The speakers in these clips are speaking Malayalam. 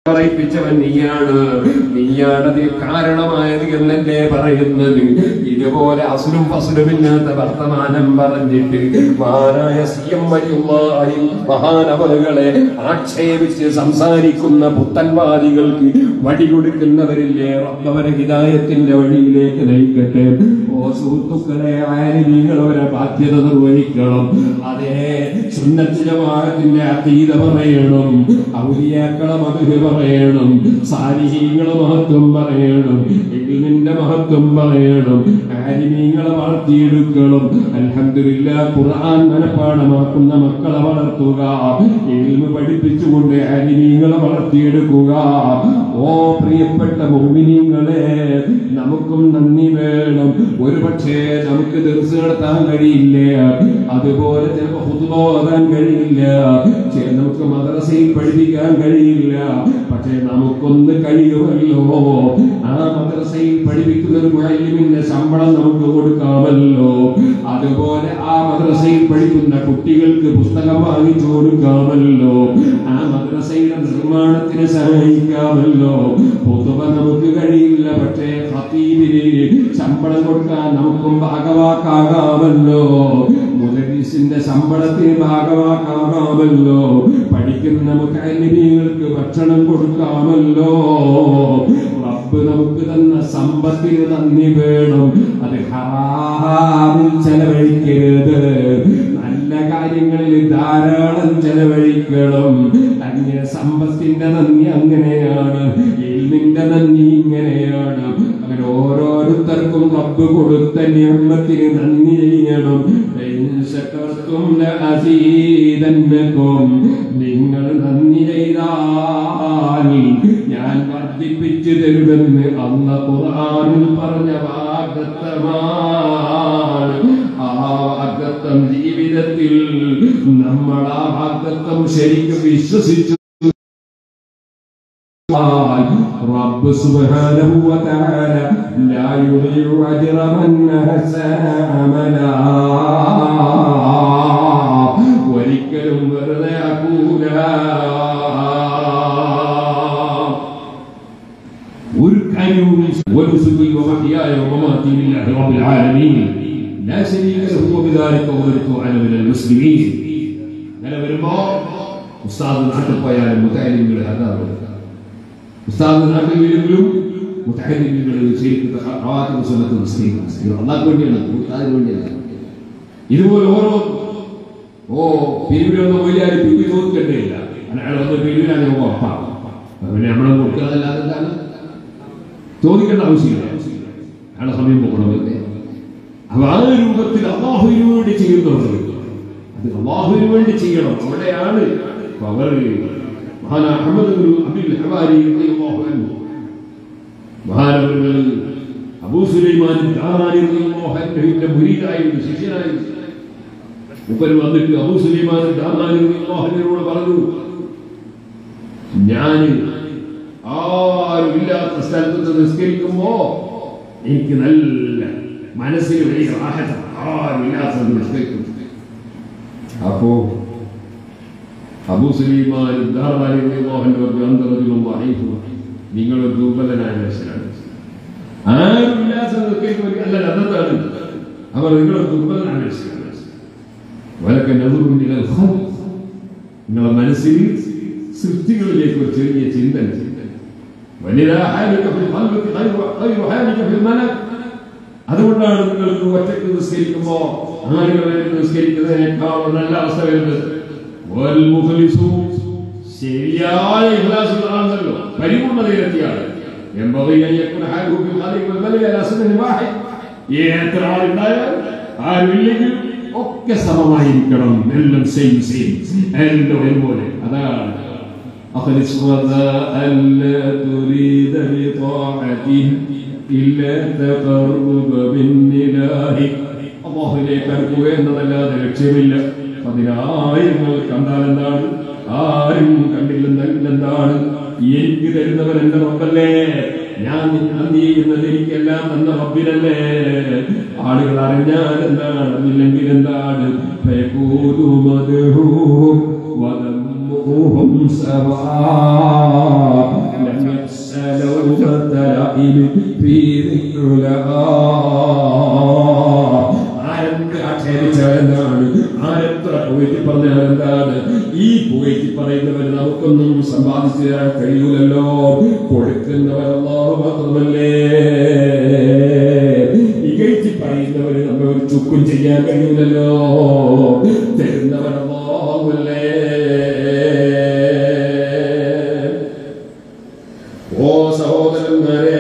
പറയിപ്പിച്ചവൻ നീയാണ് നീയാണതിൽ കാരണമായത് എന്നല്ലേ പറയുന്നത് ഇതുപോലെ അസുലും ഫസുലുമില്ലാത്ത വർത്തമാനം പറഞ്ഞിട്ട് മഹാനായ സി എം വലിയുമായി മഹാനവലുകളെ ആക്ഷേപിച്ച് സംസാരിക്കുന്ന പുത്തൻവാദികൾക്ക് വടി കൊടുക്കുന്നവരില്ലേ റബ്ബവരെ ഹിദായത്തിന്റെ വഴിയിലേക്ക് നയിക്കട്ടെ ഓ സുഹൃത്തുക്കളെ ആലിമീങ്ങൾ അവരെ ബാധ്യത നിർവഹിക്കണം അതേ സുന്നത്തിജമാകത്തിന്റെ അതീത പറയണം ഔലിയാക്കളെ മധുര പറയണം സാരിഹീങ്ങളെ മഹത്വം പറയണം ഇൽമിന്റെ മഹത്വം പറയണം ആലിമീങ്ങളെ വളർത്തിയെടുക്കണം അൽഹംദുലില്ല ഖുർആൻ മനഃപ്പാടമാക്കുന്ന മക്കളെ വളർത്തുക ഇൽമ് പഠിപ്പിച്ചുകൊണ്ട് ആലിമീങ്ങളെ വളർത്തിയെടുക്കുക ഓ പ്രിയപ്പെട്ട മുഹ്മിനീങ്ങളെ നമുക്കും നന്ദി വേണം ഒരു പക്ഷേ നമുക്ക് ദർസ് നടത്താൻ കഴിയില്ല അതുപോലെ ചിലപ്പോൾ ഹുതുബ ഓതാൻ കഴിയില്ല ചെ- നമുക്ക് മദ്രസയിൽ പഠിപ്പിക്കാൻ കഴിയില്ല പക്ഷേ നമുക്കൊന്ന് കഴിയുമല്ലോ ആ മദ്രസയിൽ പഠിപ്പിക്കുന്ന ഒരു മുഅല്ലിമിന്റെ ശമ്പളം നമുക്ക് കൊടുക്കാമല്ലോ അതുപോലെ ആ മദ്രസയിൽ പഠിക്കുന്ന കുട്ടികൾക്ക് പുസ്തകം വാങ്ങിച്ചു കൊടുക്കാമല്ലോ ആ മദ്രസയുടെ നിർമ്മാണത്തിന് സഹായിക്കാമല്ലോ പൊതുവ നമുക്ക് കഴിയില്ല പക്ഷേ ഖത്തീബിന് ശമ്പളം കൊടുക്കാൻ നമുക്കും ഭാഗവാക്കാകാമല്ലോ മുദരീസിന്റെ ശമ്പളത്തിന് ഭാഗവാക്കാകാമല്ലോ പഠിക്കുന്ന മുത്തലിമികൾക്ക് ഭക്ഷണം കൊടുക്കാമല്ലോ റബ്ബ് നമുക്ക് തന്ന സമ്പത്തിന് നന്ദി വേണം അത് ഹറാമിൽ ചെലവഴിക്കരുത് നല്ല കാര്യങ്ങളിൽ ധാരാളം ചെലവഴിക്കണം അങ്ങനെ സമ്പത്തിന്റെ നന്ദി അങ്ങനെയാണ് എൽമിന്റെ നന്ദി ഇങ്ങനെയാണ് അങ്ങനെ ഓരോരുത്തർക്കും റബ്ബ് കൊടുത്ത നിയമത്തിന് നന്ദി ചെയ്യണം ലൈൻ ശകർത്തും ലഅസീദന്നകും. നിങ്ങൾ നന്ദി ചെയ്താൽ ഞാൻ വർദ്ധിപ്പിച്ചു തരുമെന്ന് അന്ന ഖുർആനിൽ പറഞ്ഞ വാഗ്ദത്തമാണ് ആ വാഗ്ദത്തം ജീവിതത്തിൽ നമ്മൾ ആ വാഗ്ദത്തം ശരിക്കും വിശ്വസിച്ചു رب سبحانه وتعالى لا يضيع أجر من أحسن عملا ഒരിക്കലും വെറുതെ ആക്കൂല ഒരു കാര്യവും ونسكي ومحياي ومماتي لله رب العالمين لا شريك له وبذلك أمرت أنا من المسلمين അങ്ങനെ വരുമ്പോ ഉസ്താദ് നാട്ടിൽ പോയാലും മുത്താലിങ്ങൾ അതാണ് ഉസ്താദ് നാട്ടിലെങ്കിലും മുത്താലിങ്ങൾ ശരിക്കും റവാത്തിന് സുന്നത്ത് നിസ്കരിക്കണം ഇത് അള്ളാഹ് വേണ്ടിയാണ് ഉസ്താദിന് വേണ്ടിയല്ല ഇതുപോലെ ഓരോ ഓ പിരിവിലൊന്നും വലിയ പിരിവ് ചോദിക്കണ്ടേയില്ല അയാൾ വന്ന് പിരിവിലാണ് അപ്പ പിന്നെ നമ്മളെ കൊടുക്കാതല്ലാതെ എന്താണ് ചോദിക്കേണ്ട ആവശ്യമില്ല അയാളെ സമയം പോകണമല്ലേ അപ്പൊ ആ രൂപത്തിൽ അള്ളാഹുവിന് വേണ്ടി ചെയ്യുന്നവർ അത് അള്ളാഹുവിന് വേണ്ടി ചെയ്യണം അവിടെയാണ് അപ്പൊ അവർ മഹാന അഹമ്മദ് ബിൻ അബ്ദുൽ ഹവാരി റളിയല്ലാഹു അൻഹു മഹാനവറുകൾ അബൂ സുലൈമാൻ ദാറാനി റളിയല്ലാഹു അൻഹുവിന്റെ മുരീദായിരുന്നു ശിഷ്യനായിരുന്നു മൂപ്പര് വന്നിട്ട് അബൂ സുലൈമാൻ ദാറാനി റളിയല്ലാഹു അൻഹുവിനോട് പറഞ്ഞു ഞാൻ ആരുമില്ലാത്ത സ്ഥലത്ത് നിന്ന് നിസ്കരിക്കുമ്പോ എനിക്ക് നല്ല മനസ്സിൽ വലിയ റാഹത്താണ് ആരുമില്ലാത്ത സ്ഥലത്ത് നിസ്കരിക്കും അപ്പോ അബൂ സുലൈമാൻ ദാറാനി റളിയല്ലാഹു പറഞ്ഞു അന്തറജുലും വഹീഫു നിങ്ങൾ ഒരു ദുർബലനായ മനുഷ്യനാണ് ആരുമില്ലാത്ത നിസ്കരിക്കുമ്പോൾ അല്ല അന്നത്താണ് അവർ നിങ്ങൾ ഒരു ദുർബലനായ മനുഷ്യനാണ് വലക്കെ നെഹ്റുവിന്റെ നിങ്ങളുടെ മനസ്സിൽ സൃഷ്ടികളിലേക്ക് ഒരു ചെറിയ ചിന്തന വനിതാ ഹാലിക ഫിൽ ഖൽബി ഖൈറു ഖൈറു ഹാലിക ഫിൽ മനക് അതുകൊണ്ടാണ് നിങ്ങൾക്ക് ഒറ്റയ്ക്ക് നിസ്കരിക്കുമ്പോ ആളുകളെ നിസ്കരിക്കുന്നതിനേക്കാൾ നല്ല അവസ്ഥ വരുന്നത് വൽ മുഖ്ലിസു ശരിയായ ഇഖ്ലാസുള്ള ആളുണ്ടല്ലോ പരിപൂർണ്ണതയിലെത്തിയ ആള് ينبغي أن يكون حاله في الخليق والملك على سنة واحد എത്ര ആളുണ്ടായാൽ ആരുമില്ലെങ്കിൽ ഒക്കെ സമമായിരിക്കണം എല്ലാം സെയിം സെയിം എല്ലാം ഒരുപോലെ അതാണ് أخلص رضاء لا تريد بطاعته إلا تقرب بالإله അള്ളാഹുലേക്ക് അടുക്കുക എന്നതല്ലാതെ ലക്ഷ്യമില്ല പതിനായിരങ്ങൾ കണ്ടാൽ എന്താണ് ആരും കണ്ടില്ലെന്നെങ്കിൽ എന്താണ് എനിക്ക് തരുന്നവൻ എന്റെ റബ്ബല്ലേ ഞാൻ നന്ദി ചെയ്യുന്നത് എനിക്കെല്ലാം തന്ന റബ്ബിനല്ലേ ആളുകൾ അറിഞ്ഞാൽ എന്താണ് അറിഞ്ഞില്ലെങ്കിൽ എന്താണ് ഫയഖൂലു മദ്ഹൂഹും വദമ്മുഹും സവാ إبراهيم في ذكر ആരെന്ത് ആക്ഷേപിച്ചാലെന്താണ് ആരെത്ര പോയിട്ട് പറഞ്ഞാലെന്താണ് ഈ പോയിട്ട് പറയുന്നവർ നമുക്കൊന്നും സമ്പാദിച്ചു തരാൻ കഴിയൂലല്ലോ കൊടുക്കുന്നവർ അല്ലാഹു മാത്രമല്ലേ ഇകഴ്ത്തി പറയുന്നവര് നമ്മെ ഒരു ചുക്കും ചെയ്യാൻ കഴിയൂലല്ലോ തരുന്നവർ അല്ലാഹുവല്ലേ ഓ സഹോദരന്മാരെ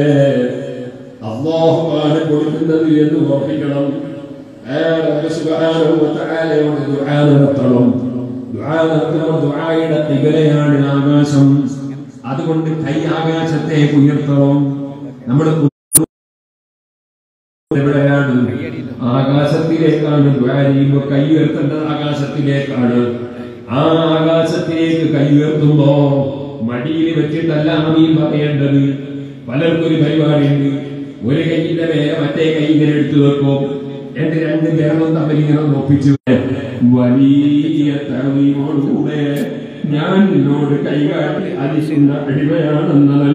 അള്ളാഹുവാണ് കൊടുക്കുന്നത് എന്ന് ഓർപ്പിക്കണം അയാളെ സുബ്ഹാനഹു വ തആലയോട് ദുആ നടത്തണം ദുആ നടത്തുമ്പോൾ ദുആയുടെ തികലയാണ് ആകാശം അതുകൊണ്ട് കൈ ആകാശത്തേക്ക് ഉയർത്തണം നമ്മുടെ എവിടെയാണ് ആകാശത്തിലേക്കാണ് ദുആ ചെയ്യുമ്പോൾ കൈ ഉയർത്തേണ്ടത് ആകാശത്തിലേക്കാണ് ആ ആകാശത്തിലേക്ക് കൈ ഉയർത്തുമ്പോ മടിയിൽ വെച്ചിട്ടല്ല ആമീൻ പറയേണ്ടത് പലർക്കും ഒരു പരിപാടിയുണ്ട് ഒരു കൈയിന്റെ മേലെ മറ്റേ കൈ ഇങ്ങനെ എടുത്തു വെക്കും എന്റെ രണ്ട് വിരലും തമ്മിൽ ഇങ്ങനെ ഒപ്പിച്ചു വലിയ തറവിയോടുകൂടെ ഞാൻ നിന്നോട് കൈകാട്ടി അതിശുന്ന അടിമയാണെന്നത്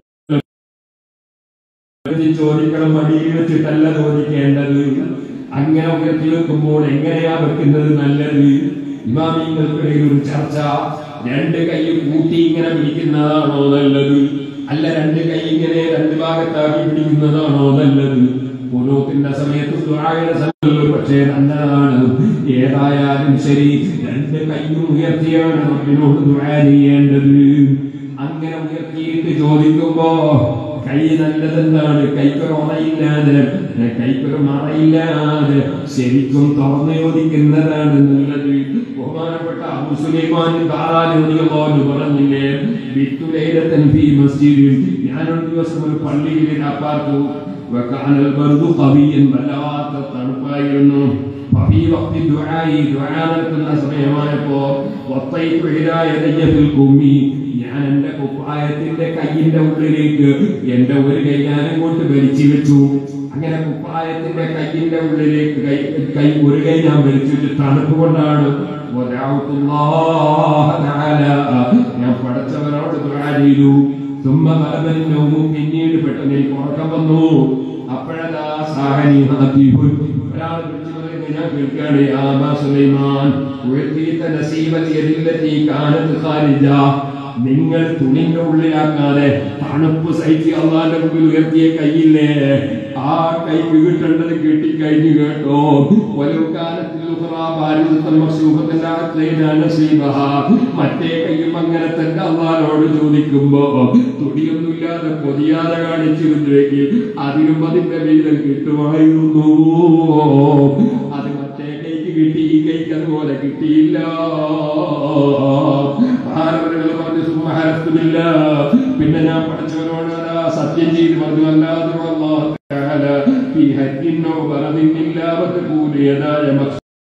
ഇത് ചോദിക്കണം മടിയിൽ വെച്ചിട്ടല്ല ചോദിക്കേണ്ടത് അങ്ങനെ ഉയർത്തി വെക്കുമ്പോൾ എങ്ങനെയാ വെക്കുന്നത് നല്ലത് ഇമാമിങ്ങൾക്കിടയിൽ ഒരു ചർച്ച രണ്ട് കൈ കൂട്ടി ഇങ്ങനെ പിടിക്കുന്നതാണോ നല്ലത് അല്ല രണ്ട് കൈ ഇങ്ങനെ രണ്ട് ഭാഗത്താക്കി പിടിക്കുന്നതാണോ നല്ലത് ഓരോത്തിന്റെ സമയത്ത് ദുആയുടെ സമയത്ത് പക്ഷേ നല്ലതാണ് ഏതായാലും ശരി രണ്ട് കൈയും ഉയർത്തിയാണ് റബ്ബിനോട് ദുആ ചെയ്യേണ്ടത് അങ്ങനെ ഉയർത്തിയിട്ട് ചോദിക്കുമ്പോ കൈ നല്ലതെന്താണ് കൈക്കൊരു ഉറയില്ലാതെ കൈക്കൊരു മറയില്ലാതെ ശരിക്കും തുറന്നു ചോദിക്കുന്നതാണ് നല്ലത് ബഹുമാനപ്പെട്ട അബു സുലൈമാൻ ധാരാളം പറഞ്ഞില്ലേ വിത്തുലൈലത്തൻ ഫീ മസ്ജിദിൽ ഞാനൊരു ദിവസം ഒരു പള്ളിയിൽ രാപ്പാർത്തു وكان البرد قويا വല്ലാത്ത തണുപ്പായിരുന്നു ففي وقت الدعاء دعاء നടത്തുന്ന സമയമായപ്പോ وطيت إلى يدي في الكم ഞാൻ എന്റെ കുപ്പായത്തിന്റെ കയ്യിന്റെ ഉള്ളിലേക്ക് എന്റെ ഒരു കൈ ഞാൻ അങ്ങോട്ട് വലിച്ചു വെച്ചു അങ്ങനെ കുപ്പായത്തിന്റെ കയ്യിന്റെ ഉള്ളിലേക്ക് കൈ കൈ ഒരു കൈ ഞാൻ വലിച്ചു വെച്ചു തണുപ്പ് കൊണ്ടാണ് വദഅഉതുല്ലാഹ തആല. ഞാൻ പടച്ചവനോട് ദുആ ചെയ്തു തുമ്മ മലബലിനവും പിന്നീട് പെട്ടെന്ന് എനിക്ക് ഉറക്കം വന്നു അപ്പോഴതാ സാഹനി ഹാത്തിബുൻ ഒരാൾ വിളിച്ചു പറയുന്നത് ഞാൻ കേൾക്കാണ് യാ അബാ സുലൈമാൻ ഉയർത്തിയിട്ട നസീബൽ യദില്ലതി കാനത്ത് ഖാരിജ നിങ്ങൾ തുണിന്റെ ഉള്ളിലാക്കാതെ തണുപ്പ് സഹിച്ച് അള്ളാന്റെ മുമ്പിൽ ഉയർത്തിയ കൈയില്ലേ ആ കൈ കിട്ടേണ്ടത് കിട്ടിക്കഴിഞ്ഞു കേട്ടോ വലുക്കാലത്തിൽ മറ്റേ കൈയും അങ്ങനെ തന്നെ അള്ളാനോട് ചോദിക്കുമ്പോ തുടിയൊന്നുമില്ലാതെ പൊതിയാതെ കാണിച്ചിരുന്നുവെങ്കിൽ അതിനും അതിന്റെ വീതം കിട്ടുമായിരുന്നു അത് മറ്റേ കൈക്ക് കിട്ടി ഈ കൈക്ക് അതുപോലെ കിട്ടിയില്ല ഭാരതങ്ങൾ പറഞ്ഞു സുമഹരത്തുമില്ല പിന്നെ ഞാൻ പഠിച്ചവരോട് അതാ സത്യം ചെയ്ത് പറഞ്ഞു അല്ലാതെ അല്ലാഹു തആല في هدي أو بلد إلا وتكون يداي مكسورة